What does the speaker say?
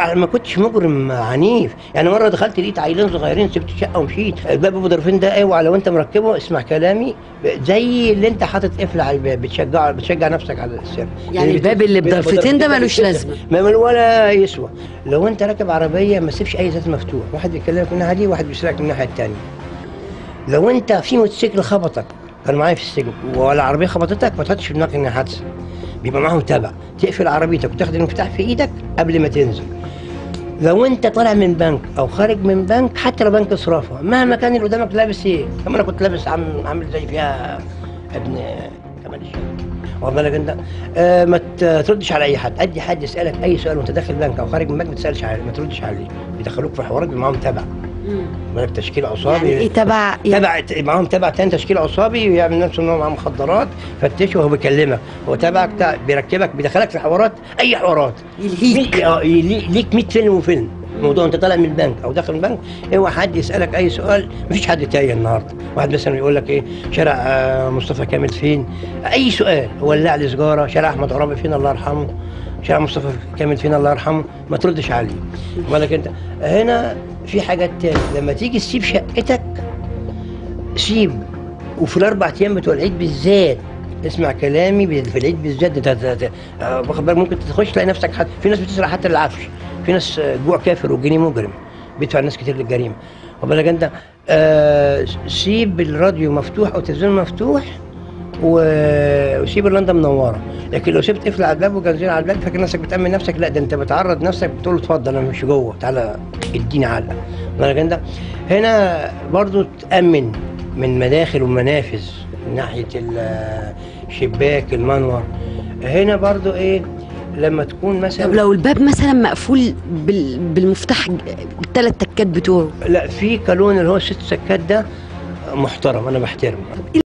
على ما كنتش مجرم عنيف يعني مره دخلت لقيت عيلين صغيرين سبت الشقه ومشيت الباب ابو ظرفين ده اوعى لو انت مركبه اسمع كلامي زي اللي انت حاطط قفل على الباب بتشجع بتشجع نفسك على السر يعني الباب اللي بضرفتين ده ملوش لازمه ما ما- ولا يسوى لو انت راكب عربيه ما تسيبش اي زيت مفتوح واحد بيكلمك من الناحيه دي واحد بيسرقك من الناحيه الثانيه لو انت في موتوسيكل خبطك كان معايا في السجن ولا عربيه خبطتك ما تحطش في دماغك انها حادثه بيبقى معاهم تبع تقفل عربيتك وتاخد المفتاح في ايدك قبل ما تنزل لو انت طالع من بنك او خارج من بنك حتى لو بنك صرافه مهما كان اللي قدامك لابس ايه كمان انا كنت لابس عم عامل زي فيها ابن كمال الشيخ واخد بالك انت آه ما ت- تردش على اي حد ادي حد يسالك اي سؤال وانت داخل بنك او خارج من بنك ما تسالش عليه ما تردش عليه بيدخلوك في حوارات بيبقى معاهم تبع بالك تشكيل عصابي يعني ايه تبع يعني تبع معاهم تبع تاني تشكيل عصابي يعمل نفسه ان هو معاه مخدرات فتشه وهو بيكلمك هو تبعك تا- بيركبك بيدخلك في حوارات اي حوارات يلهيك. اه يلي- ليك 100 فيلم وفيلم موضوع انت طالع من البنك او داخل البنك اوعى حد يسالك اي سؤال مفيش حد تايه النهارده واحد مثلا يقول لك ايه شارع آه، مصطفى كامل فين اي سؤال ولع لي سجاره شارع احمد عرابي فين الله يرحمه شارع مصطفى كامل فين الله يرحمه ما تردش عليه بالك انت هنا في حاجات تاني لما تيجي تسيب شقتك سيب وفي الاربع ايام بتوع العيد بالذات اسمع كلامي بال- في العيد بالذات ده- ده- ده- آه، واخد بالك ممكن تخش تلاقي نفسك حد في ناس بتسرق حتى العفش في ناس آه، جوع كافر والجنيه مجرم بيدفع الناس كتير للجريمه واخد بالك انت آه، سيب الراديو مفتوح او التلفزيون مفتوح و- وسيب اللندا منوره لكن لو سبت قفل على الباب وجنزير على الباب فاكر نفسك بتامن نفسك لا ده انت بتعرض نفسك بتقول له اتفضل انا مش جوه تعالى اديني علقه بالك انت هنا برضو تامن من مداخل ومنافذ من ناحيه ال- الشباك المنور هنا برضو ايه لما تكون مثلا طب لو الباب مثلا مقفول بال... بالمفتاح الثلاث تكات بتوعه لا في كالون اللي هو ست سكات ده محترم انا بحترمه